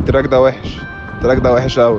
التراك ده وحش التراك ده وحش قوي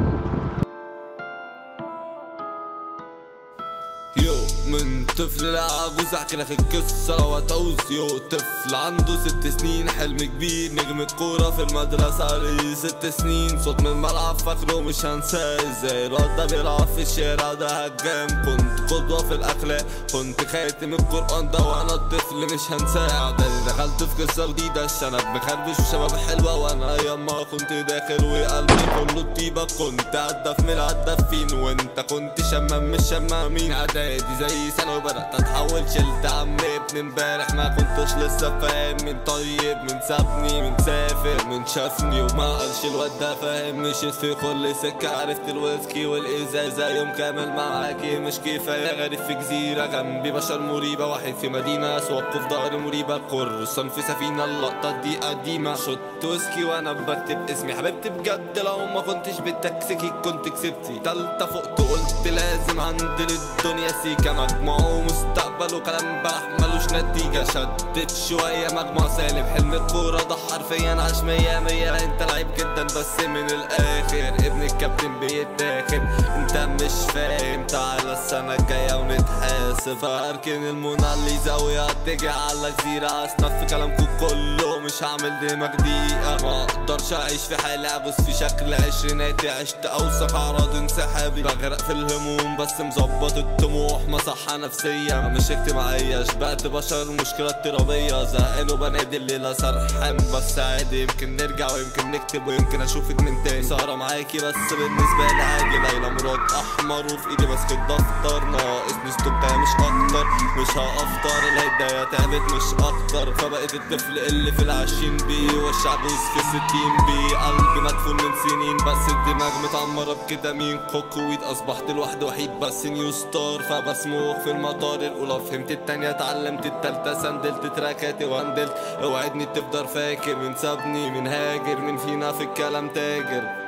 يو من طفل لعجوز احكي لك القصة وتعوز يو طفل عنده ست سنين حلم كبير نجم كورة في المدرسة ليه ست سنين صوت من الملعب فاكره مش هنساه ازاي الواد ده بيلعب في الشارع ده هجام كنت قدوة في الأخلاق كنت خاتم القرآن ده وأنا الطفل مش هنساه اعدادي دخلت في قصة جديدة الشنب مخربش وشباب حلوة وأنا ياما كنت داخل وقلبي كله طيبة كنت هدف من الهدافين وأنت كنت شمام مش شمامين اعدادي زي ثانوي بدأت اتحول شلت عم ابن امبارح ما كنتش لسه فاهم من طيب من سابني من سافر من شافني وما قالش الواد ده فاهم مشيت في كل سكة عرفت الويسكي والازازة يوم كامل معاكي مش كفاية غريب في جزيرة جنبي بشر مريبة واحد في مدينة سواق في ظهري مريبة قرصان في سفينة اللقطة دي قديمة شط ويسكي وانا بكتب اسمي حبيبتي بجد لو ما كنتش بالتكسيكي كنت كسبتي تالتة فقت قلت لازم عندي للدنيا سيكا مجموع ومستقبل وكلام بلح ملوش نتيجة شدت شوية مجموع سالب حلم الكورة ده حرفيا عاش مية مية انت لعيب جدا بس من الاخر ابن الكابتن بيتاخد انت مش فاهم تعالى السنة الجاية ونتحاسب اركن الموناليزا وهتجي على جزيرة اسنف في كلامكم كله مش هعمل دماغ دقيقة ما اقدرش اعيش في حالي ابص في شكل عشريناتي عشت اوسخ اعراض انسحابي بغرق في الهموم بس مظبط الطموح مصحة نفسية مش اجتماعية شبعت بشر مشكلة اضطرابية زهقان وبنادي الليلة سرحان بس عادي يمكن نرجع ويمكن نكتب ويمكن اشوفك من تاني سهرة معاكي بس بالنسبة لي عادي ليلى مراد احمر وفي ايدي ماسك الدفتر ناقصني ستوباية مش اكتر مش هافطر الهدايا تعبت مش اكتر فبقيت الطفل اللي في العشرين بيه والشعبوز في الستين بيه قلبي مدفون من سنين بس الدماغ متعمرة بكتامين كوكويد اصبحت الواحد وحيد بس نيو ستار فبسموخ في المطار الاولى فهمت التانية اتعلمت التالتة سندلت تراكاتي وهندلت اوعدني تفضل فاكر من سابني من هاجر من فينا في الكلام تاجر